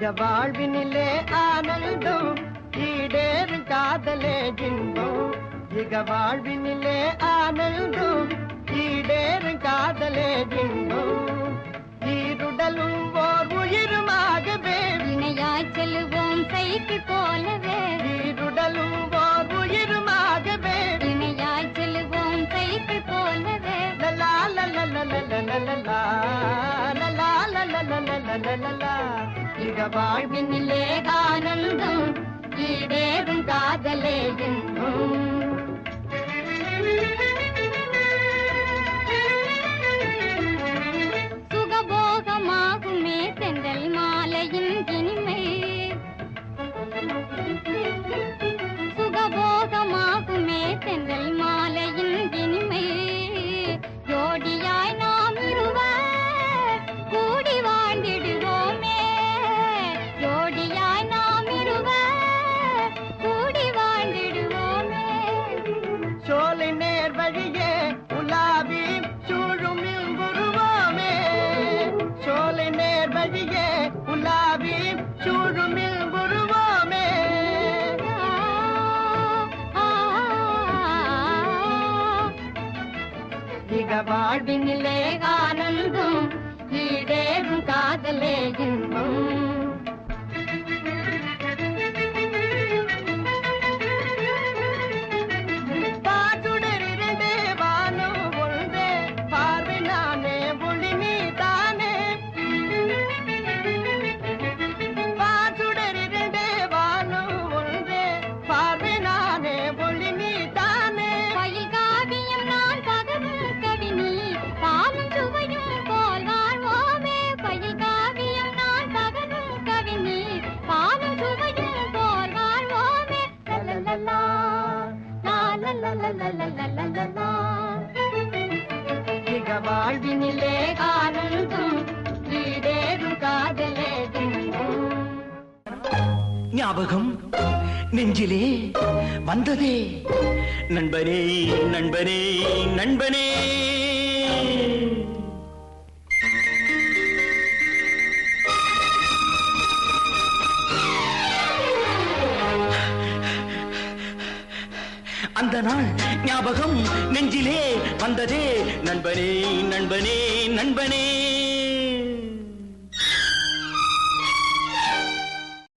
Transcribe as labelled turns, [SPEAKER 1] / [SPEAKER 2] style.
[SPEAKER 1] இக வாழ்வினிலே ஆனந்தம் ஈடேறும் காதலே இன்பம் இக வாழ்வினிலே ஆனந்தம் ஈடேறும் காதலே இன்பம் ஈருடலும் ஓர் உயிருமாகவே
[SPEAKER 2] இணையாய் செல்லுவோம் சைக்கிள் போலவே
[SPEAKER 1] ஈருடலும் ஓர் உயிருமாகவே
[SPEAKER 2] இணையாய் செல்லுவோம் சைக்கிள் போலவே
[SPEAKER 1] லலா லலா லலா லலா லலா லலா லலா லலா இக வாழ்வினிலே ஆனந்தம் ஈடேறும் காதலே இன்பம்
[SPEAKER 2] சுகபோகமாகுமே செந்தல் மாலையின் இனிமை சுகபோகமாகுமே செந்தல் மாலையின் இனிமை ஜோடியாய் நாம் இருவர் கூடி வாழ்ந்திடுவோமே ஜோடியாய் நாம் இருவர் கூடி வாழ்ந்திடுவோமே
[SPEAKER 1] சோலை நேர் வழியே உலாவி சூழும் குருவாமே சோலை நேர் வழியே உலாவி சூழும் குருவாமே இக வாழ்வினிலே ஆனந்தம் ஈடேறும் காதலே இன்பம் பாட்டுடரிரண்டே வானம் ஒன்றே பார்வை நானே ஒளி நீ தானே பாட்டுடரிரண்டே வானம் ஒன்றே பார்வை நானே ஒளி நீ தானே
[SPEAKER 2] பயில் காவியம் நான் பகரும் கவினி பாலும் சுவையும் போல் வாழ்வோமே பயில் காவியம் நான் பகரும் கவினி பாலும் சுவையும் போல் வாழ்வோமே லலலலா, லாலலலலலலலலலா.
[SPEAKER 1] இக வாழ்வினிலே ஆனந்தம் ஈடேறும் காதலே இன்பம்
[SPEAKER 3] ஞாபகம் நெஞ்சிலே வந்ததே நண்பனே நண்பனே நண்பனே அந்த நாள் ஞாபகம் நெஞ்சிலே வந்ததே நண்பனே நண்பனே நண்பனே